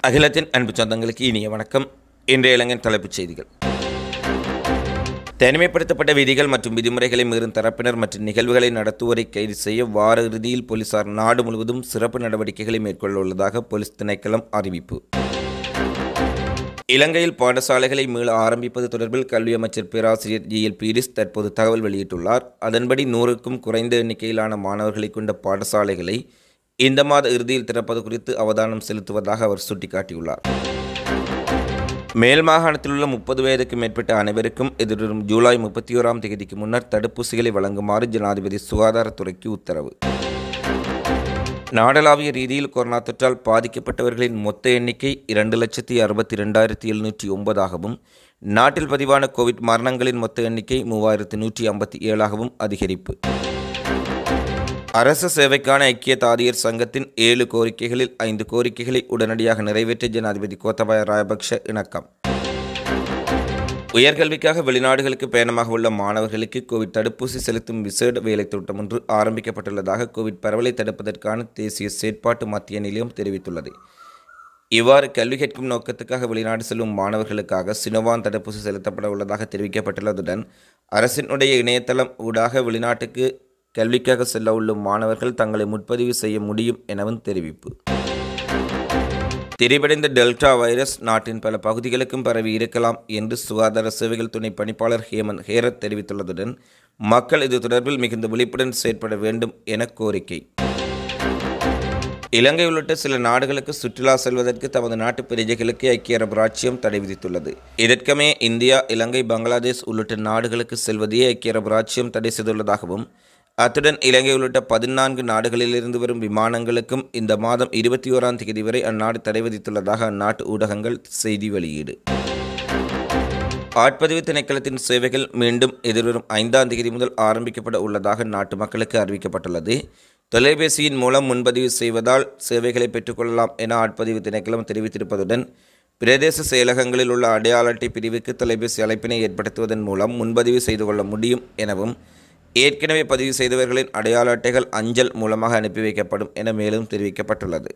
அகிலத்தின் அன்பு சொந்தங்களுக்கு இனிய வணக்கம் இன்றைய இலங்கை தலைப்புச் செய்திகள் தனிமைப்படுத்தப்பட்ட விதிகள் மற்றும் விதிமுறைகளை மீறும் தரப்பினர் மற்றும் நிகழ்வுகளை நடத்துவோரை கைது செய்ய வார இறுதியில் போலீசார் நாடு முழுவதும் சிறப்பு நடவடிக்கைகளை மேற்கொள்ள உள்ளதாக போலீஸ் திணைக்களம் அறிவிப்பு இலங்கையில் பாடசாலைகளை மீள ஆரம்பிப்பது தொடர்பில் கல்வி அமைச்சர் பேராசிரியர் ஜி எல் பீரிஸ் தற்போது தகவல் வெளியிட்டுள்ளார் அதன்படி நூறுக்கும் குறைந்த எண்ணிக்கையிலான மாணவர்களை கொண்ட பாடசாலைகளை இந்த மாத இறுதியில் திறப்பது குறித்து அவதானம் செலுத்துவதாக அவர் சுட்டிக்காட்டியுள்ளார் மேல் மாகாணத்தில் உள்ள முப்பது வயதுக்கு மேற்பட்ட அனைவருக்கும் எதிர்வரும் ஜூலை முப்பத்தி ஓராம் தேதிக்கு முன்னர் தடுப்பூசிகளை வழங்குமாறு ஜனாதிபதி சுகாதாரத்துறைக்கு உத்தரவு நாடளாவிய ரீதியில் கொரோனா தொற்றால் பாதிக்கப்பட்டவர்களின் மொத்த எண்ணிக்கை இரண்டு லட்சத்தி அறுபத்தி ரெண்டாயிரத்தி எழுநூற்றி ஒன்பதாகவும் நாட்டில் பதிவான கோவிட் மரணங்களின் மொத்த எண்ணிக்கை மூவாயிரத்து நூற்றி ஐம்பத்தி ஏழாகவும் அதிகரிப்பு அரசு சேவைக்கான ஐக்கிய தாதியர் சங்கத்தின் ஏழு கோரிக்கைகளில் ஐந்து கோரிக்கைகளை உடனடியாக நிறைவேற்ற ஜனாதிபதி கோத்தபாய ராயபக்ஷ இணக்கம் உயர்கல்விக்காக வெளிநாடுகளுக்கு பயணமாக உள்ள மாணவர்களுக்கு கோவிட் தடுப்பூசி செலுத்தும் விசேட வேலை திட்டம் ஒன்று ஆரம்பிக்கப்பட்டுள்ளதாக கோவிட் பரவலை தடுப்பதற்கான தேசிய செயற்பாட்டு மத்திய நிலையம் தெரிவித்துள்ளது இவ்வாறு கல்வி கேட்கும் நோக்கத்துக்காக வெளிநாடு செல்லும் மாணவர்களுக்காக சினோவான் தடுப்பூசி செலுத்தப்பட உள்ளதாக தெரிவிக்கப்பட்டுள்ளதுடன் அரசினுடைய இணையதளம் ஊடாக வெளிநாட்டுக்கு கல்விக்காக செல்ல உள்ள மாணவர்கள் தங்களை முன்பதிவு செய்ய முடியும் எனவும் தெரிவிப்பு திரிபடைந்த டெல்டா வைரஸ் நாட்டின் பல பகுதிகளுக்கும் பரவி இருக்கலாம் என்று சுகாதார சேவைகள் துணை பணிப்பாளர் ஹேமந்த் ஹேரத் தெரிவித்துள்ளதுடன் மக்கள் இது தொடர்பில் மிகுந்த விழிப்புடன் செயற்பட வேண்டும் என கோரிக்கை இலங்கை உள்ளிட்ட சில நாடுகளுக்கு சுற்றுலா செல்வதற்கு தமது நாட்டு பிரஜைகளுக்கு ஐக்கிய அரபு ராச்சியம் தடை விதித்துள்ளது இதற்கமே இந்தியா இலங்கை பங்களாதேஷ் உள்ளிட்ட நாடுகளுக்கு செல்வதையே ஐக்கிய அரபு ராச்சியம் தடை செய்துள்ளதாகவும் அத்துடன் இலங்கை உள்ளிட்ட பதினான்கு நாடுகளிலிருந்து வரும் விமானங்களுக்கும் இந்த மாதம் இருபத்தி ஓராம் தேதி வரை அந்நாடு தடை விதித்துள்ளதாக அந்நாட்டு ஊடகங்கள் செய்தி வெளியீடு ஆட்பதிவு திணைக்களத்தின் சேவைகள் மீண்டும் எதிர்வரும் ஐந்தாம் தேதி முதல் ஆரம்பிக்கப்பட உள்ளதாக நாட்டு மக்களுக்கு அறிவிக்கப்பட்டுள்ளது தொலைபேசியின் மூலம் முன்பதிவு செய்வதால் சேவைகளை பெற்றுக்கொள்ளலாம் என ஆட்பதிவு திணைக்களம் தெரிவித்திருப்பதுடன் பிரதேச செயலகங்களில் உள்ள அடையாள அட்டை பிரிவுக்கு தொலைபேசி அழைப்பினை ஏற்படுத்துவதன் மூலம் முன்பதிவு செய்து கொள்ள முடியும் எனவும் ஏற்கனவே பதிவு செய்தவர்களின் அடையாள அட்டைகள் அஞ்சல் மூலமாக அனுப்பி வைக்கப்படும் என மேலும் தெரிவிக்கப்பட்டுள்ளது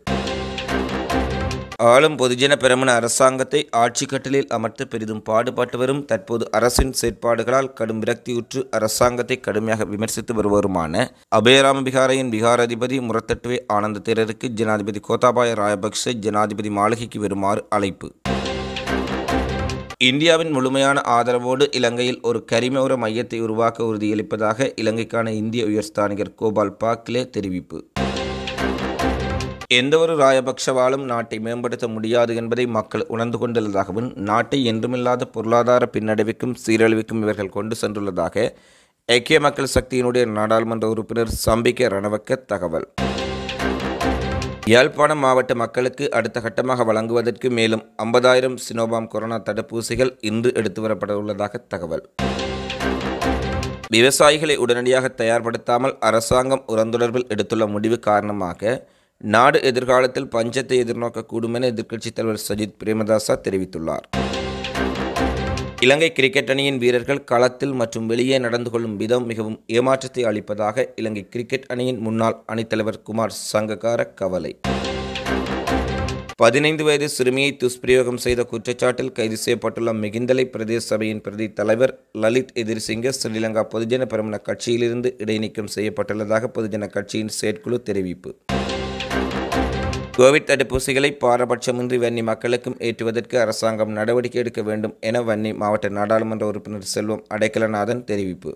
ஆளும் பொதுஜன பெரமுன அரசாங்கத்தை ஆட்சி கட்டலில் அமர்த்த பெரிதும் பாடுபட்டு வரும் தற்போது அரசின் செயற்பாடுகளால் கடும் விரக்தியுற்று அரசாங்கத்தை கடுமையாக விமர்சித்து வருவருமான அபயராம பிகாரையின் பிகார் அதிபதி முரத்தட்டுவே ஆனந்த தேரருக்கு ஜனாதிபதி கோத்தாபாய ராயபக்ச ஜனாதிபதி மாளிகைக்கு வருமாறு அழைப்பு இந்தியாவின் முழுமையான ஆதரவோடு இலங்கையில் ஒரு கரிம உர மையத்தை உருவாக்க உறுதியளிப்பதாக இலங்கைக்கான இந்திய உயர்ஸ்தானிகர் கோபால் பாக்லே தெரிவிப்பு எந்தவொரு ராயபக்ஷவாலும் நாட்டை மேம்படுத்த முடியாது என்பதை மக்கள் உணர்ந்து கொண்டுள்ளதாகவும் நாட்டை என்றுமில்லாத பொருளாதார பின்னடைவுக்கும் சீரழிவுக்கும் இவர்கள் கொண்டு சென்றுள்ளதாக ஐக்கிய மக்கள் சக்தியினுடைய நாடாளுமன்ற உறுப்பினர் சம்பிக்க ரணவக்க தகவல் யாழ்ப்பாணம் மாவட்ட மக்களுக்கு அடுத்த கட்டமாக வழங்குவதற்கு மேலும் ஐம்பதாயிரம் சினோபாம் கொரோனா தடுப்பூசிகள் இன்று எடுத்து வரப்பட உள்ளதாக தகவல் விவசாயிகளை உடனடியாக தயார்படுத்தாமல் அரசாங்கம் உரந்தொடர்பில் எடுத்துள்ள முடிவு காரணமாக நாடு எதிர்காலத்தில் பஞ்சத்தை எதிர்நோக்கக்கூடும் என எதிர்க்கட்சித் தலைவர் சஜித் பிரேமதாசா தெரிவித்துள்ளார் இலங்கை கிரிக்கெட் அணியின் வீரர்கள் களத்தில் மற்றும் வெளியே நடந்து கொள்ளும் விதம் மிகவும் ஏமாற்றத்தை அளிப்பதாக இலங்கை கிரிக்கெட் அணியின் முன்னாள் அணித்தலைவர் குமார் சங்ககார கவலை பதினைந்து வயது சிறுமியை துஷ்பிரயோகம் செய்த குற்றச்சாட்டில் கைது செய்யப்பட்டுள்ள மிகிந்தலை பிரதேச சபையின் பிரதி தலைவர் லலித் எதிர்சிங்க ஸ்ரீலங்கா பொதுஜன பெருமன கட்சியிலிருந்து இடைநீக்கம் செய்யப்பட்டுள்ளதாக பொதுஜன கட்சியின் செயற்குழு தெரிவிப்பு கோவிட் தடுப்பூசிகளை பாரபட்சமின்றி வன்னி மக்களுக்கும் ஏற்றுவதற்கு அரசாங்கம் நடவடிக்கை எடுக்க வேண்டும் என வன்னி மாவட்ட நாடாளுமன்ற உறுப்பினர் செல்வம் அடைக்கலநாதன் தெரிவிப்பு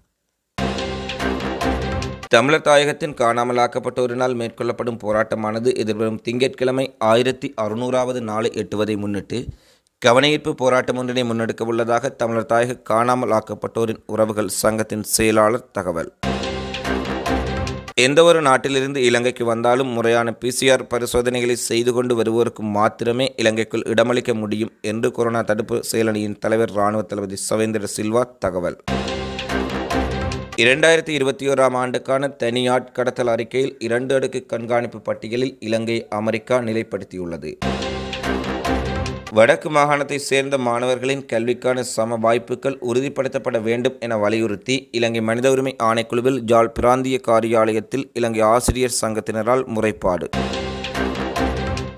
தமிழர் தாயகத்தின் காணாமலாக்கப்பட்டோரினால் மேற்கொள்ளப்படும் போராட்டமானது எதிர்வரும் திங்கட்கிழமை ஆயிரத்தி அறுநூறாவது நாளை எட்டுவதை முன்னிட்டு கவனஈர்ப்பு போராட்டம் ஒன்றினை முன்னெடுக்க உள்ளதாக தமிழர் தாயக காணாமல் ஆக்கப்பட்டோரின் உறவுகள் சங்கத்தின் செயலாளர் தகவல் எந்தவொரு நாட்டிலிருந்து இலங்கைக்கு வந்தாலும் முறையான பிசிஆர் பரிசோதனைகளை செய்து கொண்டு வருவோருக்கு மாத்திரமே இலங்கைக்குள் இடமளிக்க முடியும் என்று கொரோனா தடுப்பு செயலணியின் தலைவர் இராணுவ தளபதி சவேந்திர சில்வா தகவல் இரண்டாயிரத்தி இருபத்தி ஓராம் ஆண்டுக்கான தனியாட் கடத்தல் அறிக்கையில் இரண்டு அடுக்கு கண்காணிப்பு பட்டியலில் இலங்கை அமெரிக்கா நிலைப்படுத்தியுள்ளது வடக்கு மாகாணத்தை சேர்ந்த மாணவர்களின் கல்விக்கான சம வாய்ப்புகள் உறுதிப்படுத்தப்பட வேண்டும் என வலியுறுத்தி இலங்கை மனித உரிமை ஆணைக்குழுவில் ஜாழ் பிராந்திய காரியாலயத்தில் இலங்கை ஆசிரியர் சங்கத்தினரால் முறைப்பாடு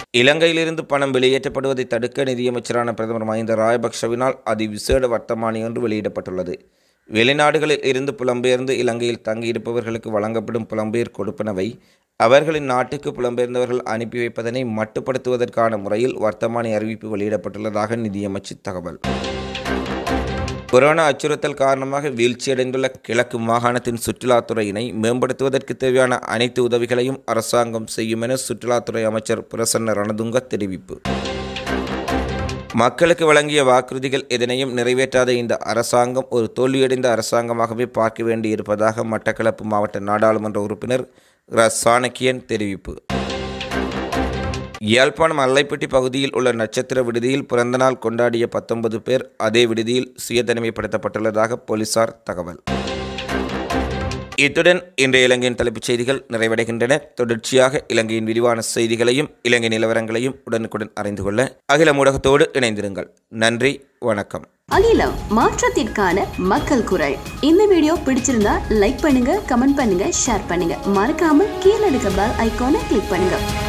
இலங்கையிலிருந்து பணம் வெளியேற்றப்படுவதை தடுக்க நிதியமைச்சரான பிரதமர் மஹிந்த ராயபக்ஷவினால் அதிவிசேட வர்த்தமானி ஒன்று வெளியிடப்பட்டுள்ளது வெளிநாடுகளில் இருந்து புலம்பெயர்ந்து இலங்கையில் தங்கியிருப்பவர்களுக்கு வழங்கப்படும் புலம்பெயர் கொடுப்பனவை அவர்களின் நாட்டுக்கு புலம்பெயர்ந்தவர்கள் அனுப்பி வைப்பதனை மட்டுப்படுத்துவதற்கான முறையில் வர்த்தமானி அறிவிப்பு வெளியிடப்பட்டுள்ளதாக நிதியமைச்சு தகவல் கொரோனா அச்சுறுத்தல் காரணமாக வீழ்ச்சியடைந்துள்ள கிழக்கு மாகாணத்தின் சுற்றுலாத்துறையினை மேம்படுத்துவதற்கு தேவையான அனைத்து உதவிகளையும் அரசாங்கம் செய்யும் என சுற்றுலாத்துறை அமைச்சர் பிரசன்ன ரணதுங்க தெரிவிப்பு மக்களுக்கு வழங்கிய வாக்குறுதிகள் எதனையும் நிறைவேற்றாத இந்த அரசாங்கம் ஒரு தோல்வியடைந்த அரசாங்கமாகவே பார்க்க வேண்டியிருப்பதாக மட்டக்களப்பு மாவட்ட நாடாளுமன்ற உறுப்பினர் ர சாணக்கியன் தெரிவிப்பு யாழ்ப்பாணம் அல்லைப்பட்டி பகுதியில் உள்ள நட்சத்திர விடுதியில் பிறந்தநாள் கொண்டாடிய பத்தொன்பது பேர் அதே விடுதியில் சுயதனிமைப்படுத்தப்பட்டுள்ளதாக போலீசார் தகவல் இத்துடன் இன்றைய இலங்கையின் தலைப்புச் செய்திகள் நிறைவடைகின்றன தொடர்ச்சியாக இலங்கையின் விரிவான செய்திகளையும் இலங்கை நிலவரங்களையும் உடனுக்குடன் அறிந்து கொள்ள அகில ஊடகத்தோடு இணைந்திருங்கள் நன்றி வணக்கம் அகிலம் மாற்றத்திற்கான மக்கள் குரல் இந்த வீடியோ பிடிச்சிருந்தா லைக் பண்ணுங்க கமெண்ட் பண்ணுங்க ஷேர் பண்ணுங்க மறக்காம கீழே இருக்க பெல் ஐகானை கிளிக் பண்ணுங்க